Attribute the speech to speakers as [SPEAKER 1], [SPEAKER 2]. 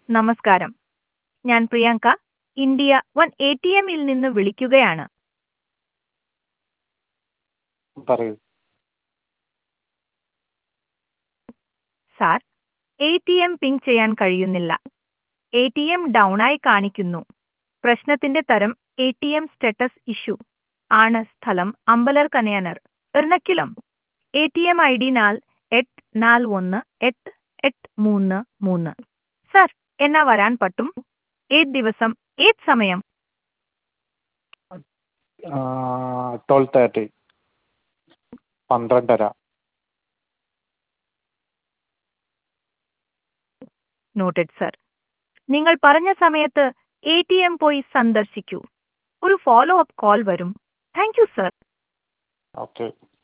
[SPEAKER 1] നമസ്കാരം ഞാൻ Priyanka India one A T എമ്മിൽ നിന്ന് വിളിക്കുകയാണ്
[SPEAKER 2] പറയൂ
[SPEAKER 1] sir A T M ping ചെയ്യാൻ കഴിയുന്നില്ല എ ടി എം ഡൗൺ ആയി കാണിക്കുന്നു പ്രശ്നത്തിന്റെ തരം A T M status issue ആണ് സ്ഥലം അമ്പലർ കനയനർ Ernakulam A T M I D നാൽ എട്ട് നാല് ഒന്ന് എട്ട് എട്ട് മൂന്ന് മൂന്ന് സർ എന്നാ വരാൻ പറ്റും ഏത് ദിവസം ഏത് സമയം
[SPEAKER 2] ട്വൽവ് തേർട്ടി പന്ത്രണ്ടര
[SPEAKER 1] നോട്ടഡ് സർ നിങ്ങൾ പറഞ്ഞ സമയത്ത് എ ടി എം പോയി സന്ദർശിക്കൂ ഒരു ഫോളോ അപ്പ് കോൾ വരും താങ്ക് യു സർ
[SPEAKER 2] ഓക്കെ